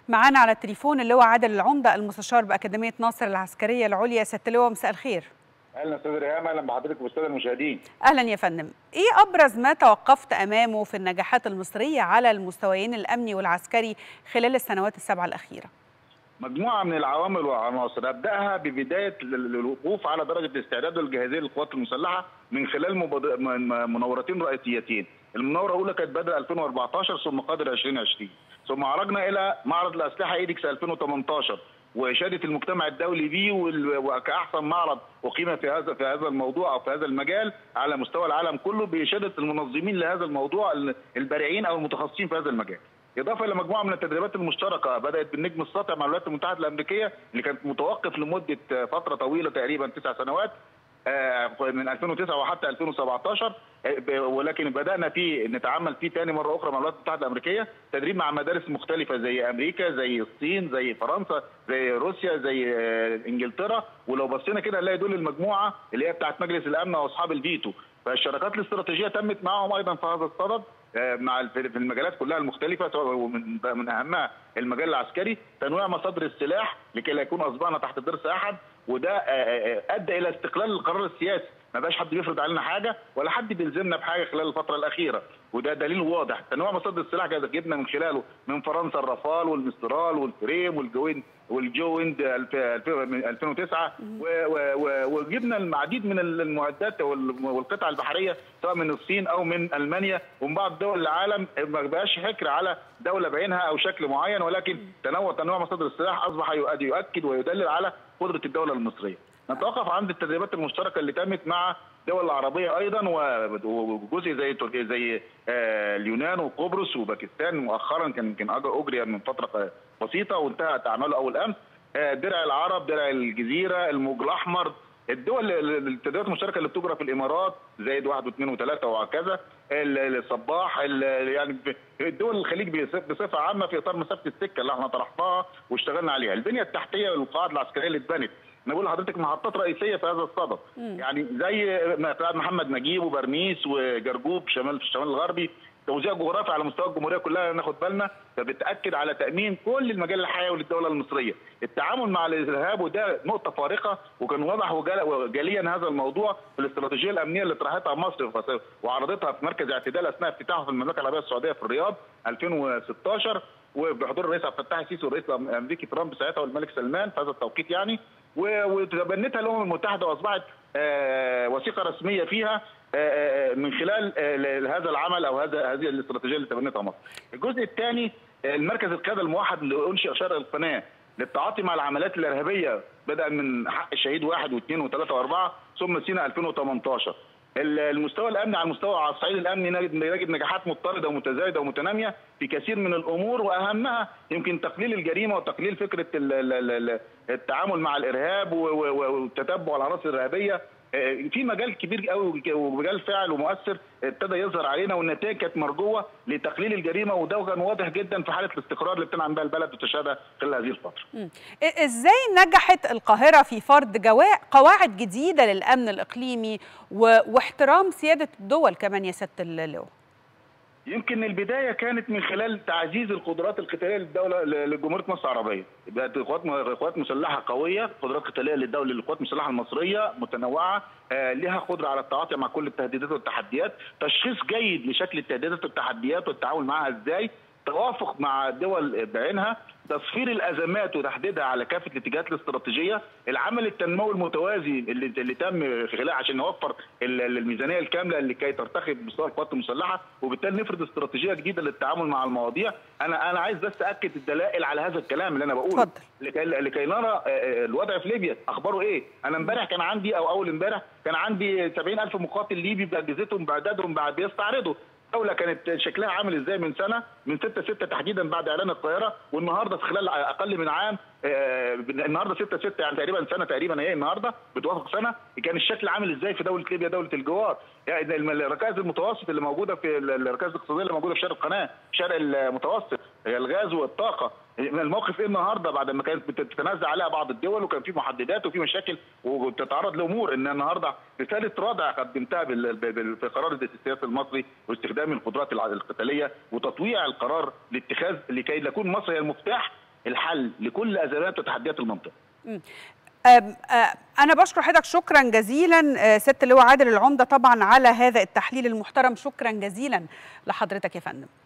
معانا على التليفون اللواء عادل العمده المستشار باكاديميه ناصر العسكريه العليا سياده اللواء مساء الخير اهلا استاذ ريهام اهلا بحضرتك والساده المشاهدين اهلا يا فندم ايه ابرز ما توقفت امامه في النجاحات المصريه على المستويين الامني والعسكري خلال السنوات السبعه الاخيره مجموعه من العوامل والعناصر ابداها ببدايه الوقوف على درجه الاستعداد والجاهزيه للقوات المسلحه من خلال مبادر منورتين رئيسيتين المنوره الاولى كانت بدر 2014 ثم قادر 2020 ثم عرجنا الى معرض الاسلحه ايدكس 2018 واشاده المجتمع الدولي به وكاحسن معرض اقيم في هذا في هذا الموضوع او في هذا المجال على مستوى العالم كله باشاده المنظمين لهذا الموضوع البارعين او المتخصصين في هذا المجال. اضافه الى مجموعه من التدريبات المشتركه بدات بالنجم الساطع مع الولايات المتحده الامريكيه اللي كانت متوقف لمده فتره طويله تقريبا تسع سنوات من 2009 وحتى 2017 ولكن بدانا فيه نتعامل فيه ثاني مره اخرى مع الولايات المتحده الامريكيه تدريب مع مدارس مختلفه زي امريكا زي الصين زي فرنسا زي روسيا زي انجلترا ولو بصينا كده نلاقي دول المجموعه اللي هي بتاعت مجلس الامن واصحاب الفيتو فالشراكات الاستراتيجيه تمت معهم ايضا في هذا الصدد مع في المجالات كلها المختلفه ومن من اهمها المجال العسكري تنويع مصادر السلاح لكي لا يكون اصبعنا تحت ضرس احد وده ادى الى استقلال القرار السياسي ما بقاش حد بيفرض علينا حاجه ولا حد بيلزمنا بحاجه خلال الفتره الاخيره وده دليل واضح تنوع مصادر السلاح جبنا من خلاله من فرنسا الرافال والمسترال والفريم والجوين والجويند 2009 وجبنا العديد من المعدات والقطع البحريه سواء من الصين او من المانيا ومن بعض دول العالم ما بقاش فكر على دوله بعينها او شكل معين ولكن تنوع تنوع مصادر السلاح اصبح يؤكد ويدلل على قدره الدوله المصريه. نتوقف عند التدريبات المشتركه اللي تمت مع الدول العربيه ايضا وجزء زي زي اليونان وقبرص وباكستان مؤخرا كان يمكن اجري من فتره بسيطه وانتهت اعماله اول امس درع العرب درع الجزيره الموج الاحمر الدول التدريبات المشتركه اللي بتجرى في الامارات زايد واحد واثنين وثلاثه وهكذا الصباح يعني دول الخليج بصفه عامه في اطار مسافه السكه اللي احنا طرحناها واشتغلنا عليها البنيه التحتيه والقواعد العسكريه اللي اتبنت انا بقول لحضرتك محطات رئيسيه في هذا الصدد يعني زي محمد نجيب وبرنيس وجرجوب شمال في الشمال الغربي توزيع جغرافي على مستوى الجمهوريه كلها ناخد بالنا فبتاكد على تامين كل المجال الحيوي للدوله المصريه التعامل مع الارهاب وده نقطه فارقه وكان واضح وجليا هذا الموضوع في الاستراتيجيه الامنيه اللي طرحتها مصر وعرضتها في مركز اعتدال اثناء افتتاحه في المملكه العربيه السعوديه في الرياض 2016 وبحضور الرئيس عبد الفتاح السيسي والرئيس الامريكي ترامب ساعتها والملك سلمان في هذا التوقيت يعني وتبنتها الامم المتحده واصبحت وثيقه رسميه فيها من خلال هذا العمل او هذا هذه الاستراتيجيه اللي تبنتها مصر. الجزء الثاني المركز القياده الموحد اللي انشئ شرق القناه للتعاطي مع العمليات الارهابيه بدءا من حق الشهيد واحد واثنين وثلاثه واربعه ثم سينا 2018. المستوى الامني على المستوى على الصعيد الامني نجد نجاحات مضطرده ومتزايده ومتناميه في كثير من الامور واهمها يمكن تقليل الجريمه وتقليل فكره التعامل مع الارهاب وتتبع العناصر الارهابيه في مجال كبير قوي ومجال فاعل ومؤثر ابتدى يظهر علينا والنتائج كانت مرجوه لتقليل الجريمه وده كان واضح جدا في حاله الاستقرار اللي بتنعم بها البلد وتشهدها خلال هذه الفتره. ازاي نجحت القاهره في فرض قواعد جديده للامن الاقليمي واحترام سياده الدول كمان يا سياده اللواء؟ يمكن البدايه كانت من خلال تعزيز القدرات القتاليه للدوله لجمهوريه مصر العربيه، بقت قوات قوات مسلحه قويه، قدرات قتاليه للدوله للقوات المسلحه المصريه متنوعه، آه لها قدره على التعاطي مع كل التهديدات والتحديات، تشخيص جيد لشكل التهديدات والتحديات والتعامل معها ازاي، توافق مع دول بعينها تصفير الازمات وتحديدها على كافه الاتجاهات الاستراتيجيه، العمل التنموي المتوازي اللي, اللي تم خلال عشان نوفر الميزانيه الكامله لكي ترتقي بمستوى القوات المسلحه وبالتالي نفرض استراتيجيه جديده للتعامل مع المواضيع، انا انا عايز بس اكد الدلائل على هذا الكلام اللي انا بقوله اتفضل لكي لكي نرى الوضع في ليبيا اخباره ايه؟ انا امبارح كان عندي او اول امبارح كان عندي 70000 مقاتل ليبي باجهزتهم باعدادهم بيستعرضوا الدولة كانت شكلها عامل ازاي من سنة من 6 6 تحديدا بعد اعلان القاهرة والنهارده في خلال اقل من عام آه النهارده 6 6 يعني تقريبا سنة تقريبا هي النهارده بتوافق سنة كان الشكل عامل ازاي في دولة ليبيا دولة الجوار يعني الركائز المتوسط اللي موجودة في الركائز الاقتصادية اللي موجودة في شرق القناة شرق المتوسط الغاز والطاقة الموقف ايه النهارده بعد ما كانت بتتنازع عليها بعض الدول وكان في محددات وفي مشاكل وبتتعرض لامور ان النهارده رساله ردع قدمتها في قرار السياسي المصري واستخدام القدرات القتاليه وتطويع القرار لاتخاذ لكي يكون مصر هي المفتاح الحل لكل ازمات وتحديات المنطقه. أنا بشكر حضرتك شكرا جزيلا ست اللواء عادل العمدة طبعا على هذا التحليل المحترم شكرا جزيلا لحضرتك يا فندم